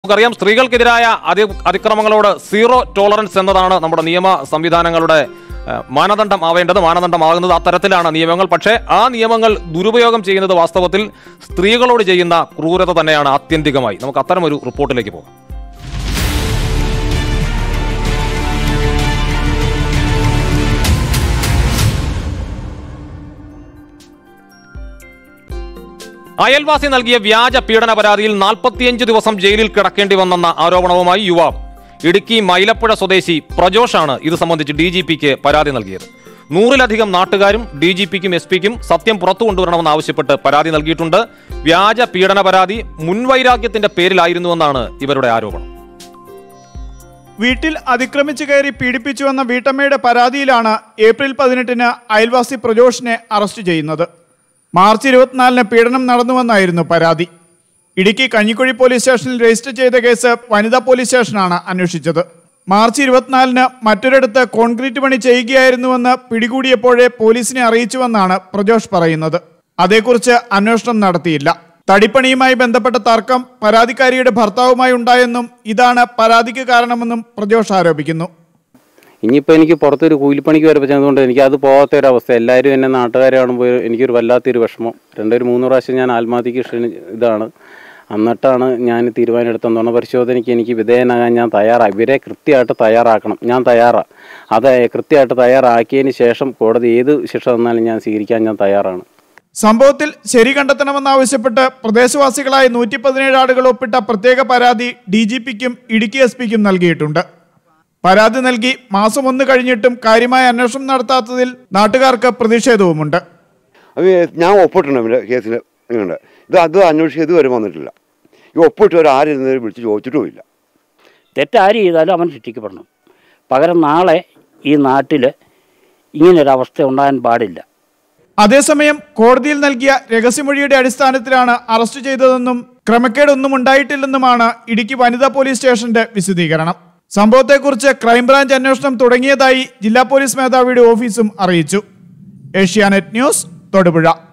നമുക്കറിയാം സ്ത്രീകൾക്കെതിരായ അതി അതിക്രമങ്ങളോട് സീറോ ടോളറൻസ് എന്നതാണ് നമ്മുടെ നിയമ സംവിധാനങ്ങളുടെ ഏഹ്, മാനദണ്ഡം ആവേണ്ടത് മാനദണ്ഡമാകുന്നത് അത്തരത്തിലാണ് നിയമങ്ങൾ പക്ഷേ ആ നിയമങ്ങൾ ദുരുപയോഗം ചെയ്യുന്നത് വാസ്തവത്തിൽ സ്ത്രീകളോട് ചെയ്യുന്ന ക്രൂരത തന്നെയാണ് ആത്യന്തികമായി നമുക്ക് അത്തരം ഒരു റിപ്പോർട്ടിലേക്ക് പോകാം അയൽവാസി നൽകിയ വ്യാജ പീഡന പരാതിയിൽ നാൽപ്പത്തിയഞ്ച് ദിവസം ജയിലിൽ കിടക്കേണ്ടി വന്നെന്ന ആരോപണവുമായി യുവാവ് ഇടുക്കി മൈലപ്പുഴ സ്വദേശി പ്രജോഷാണ് ഇത് സംബന്ധിച്ച് ഡി ജി പിക്ക് പരാതി നൽകിയത് നൂറിലധികം നാട്ടുകാരും ഡി ജി പിക്കും എസ് പിക്കും സത്യം പുറത്തു കൊണ്ടുവരണമെന്ന് ആവശ്യപ്പെട്ട് പരാതി നൽകിയിട്ടുണ്ട് വ്യാജ പീഡന പരാതി മുൻവൈരാഗ്യത്തിന്റെ പേരിലായിരുന്നുവെന്നാണ് ഇവരുടെ ആരോപണം വീട്ടിൽ അതിക്രമിച്ചു കയറി പീഡിപ്പിച്ചുവെന്ന വീട്ടമ്മയുടെ പരാതിയിലാണ് ഏപ്രിൽ പതിനെട്ടിന് അയൽവാസി പ്രജോഷിനെ അറസ്റ്റ് ചെയ്യുന്നത് മാർച്ച് ഇരുപത്തിനാലിന് പീഡനം നടന്നുവെന്നായിരുന്നു പരാതി ഇടുക്കി കഞ്ഞിക്കുഴി പോലീസ് സ്റ്റേഷനിൽ രജിസ്റ്റർ ചെയ്ത കേസ് വനിതാ പോലീസ് സ്റ്റേഷനാണ് അന്വേഷിച്ചത് മാർച്ച് ഇരുപത്തിനാലിന് മറ്റൊരിടത്ത് കോൺക്രീറ്റ് പണി ചെയ്യുകയായിരുന്നുവെന്ന് പിടികൂടിയപ്പോഴേ പോലീസിനെ അറിയിച്ചുവെന്നാണ് പ്രജോഷ് പറയുന്നത് അതേക്കുറിച്ച് അന്വേഷണം നടത്തിയില്ല തടിപ്പണിയുമായി ബന്ധപ്പെട്ട തർക്കം പരാതിക്കാരിയുടെ ഭർത്താവുമായി ഉണ്ടായെന്നും ഇതാണ് പരാതിക്ക് കാരണമെന്നും പ്രജോഷ് ആരോപിക്കുന്നു ഇനിയിപ്പോൾ എനിക്ക് പുറത്തൊരു കൂലിപ്പണിക്ക് വരെ പറ്റുന്നതുകൊണ്ട് എനിക്ക് അത് പോകാത്ത ഒരു അവസ്ഥ എല്ലാവരും എന്നെ നാട്ടുകാരെ കാണുമ്പോൾ എനിക്കൊരു വല്ലാത്തൊരു വിഷമം രണ്ടൊരു മൂന്ന് പ്രാവശ്യം ഞാൻ ആത്മഹത്യക്ക് ക്ഷണി ഇതാണ് എന്നിട്ടാണ് ഞാൻ തീരുമാനമെടുത്ത നുണ പരിശോധനയ്ക്ക് എനിക്ക് വിധേയനാകാൻ ഞാൻ തയ്യാറായി ഇവരെ കൃത്യമായിട്ട് തയ്യാറാക്കണം ഞാൻ തയ്യാറാണ് അത് കൃത്യമായിട്ട് തയ്യാറാക്കിയതിന് ശേഷം കോടതി ഏത് ശിക്ഷ തന്നാലും ഞാൻ സ്വീകരിക്കാൻ ഞാൻ തയ്യാറാണ് സംഭവത്തിൽ ശരി കണ്ടെത്തണമെന്നാവശ്യപ്പെട്ട് പ്രദേശവാസികളായ നൂറ്റി പതിനേഴ് ആളുകൾ ഒപ്പിട്ട പ്രത്യേക പരാതി ഡി ജി പിക്കും ഇടുക്കി എസ് പിക്കും നൽകിയിട്ടുണ്ട് പരാതി നൽകി മാസം ഒന്ന് കഴിഞ്ഞിട്ടും കാര്യമായ അന്വേഷണം നടത്താത്തതിൽ നാട്ടുകാർക്ക് പ്രതിഷേധവുമുണ്ട് അത് ഞാൻ ഒപ്പിട്ടുണ്ട് അവൻ്റെ കേസിൽ ഉണ്ട് ഇത് അത് അന്വേഷിച്ച് ഇതുവരെ വന്നിട്ടില്ല ഈ ഒപ്പിട്ടവർ ആരും വിളിച്ച് ചോദിച്ചിട്ടുമില്ല തെറ്റാര് ചെയ്താലും അവൻ ശിക്ഷിക്കപ്പെടണം പകരം നാളെ ഈ നാട്ടിൽ ഇങ്ങനൊരവസ്ഥ ഉണ്ടാകാൻ പാടില്ല അതേസമയം കോടതിയിൽ നൽകിയ രഹസ്യമൊഴിയുടെ അടിസ്ഥാനത്തിലാണ് അറസ്റ്റ് ചെയ്തതെന്നും ക്രമക്കേടൊന്നും ഉണ്ടായിട്ടില്ലെന്നുമാണ് ഇടുക്കി വനിതാ പോലീസ് സ്റ്റേഷന്റെ വിശദീകരണം സംഭവത്തെക്കുറിച്ച് ക്രൈംബ്രാഞ്ച് അന്വേഷണം തുടങ്ങിയതായി ജില്ലാ പോലീസ് മേധാവിയുടെ ഓഫീസും അറിയിച്ചു ഏഷ്യാനെറ്റ് ന്യൂസ് തൊടുപുഴ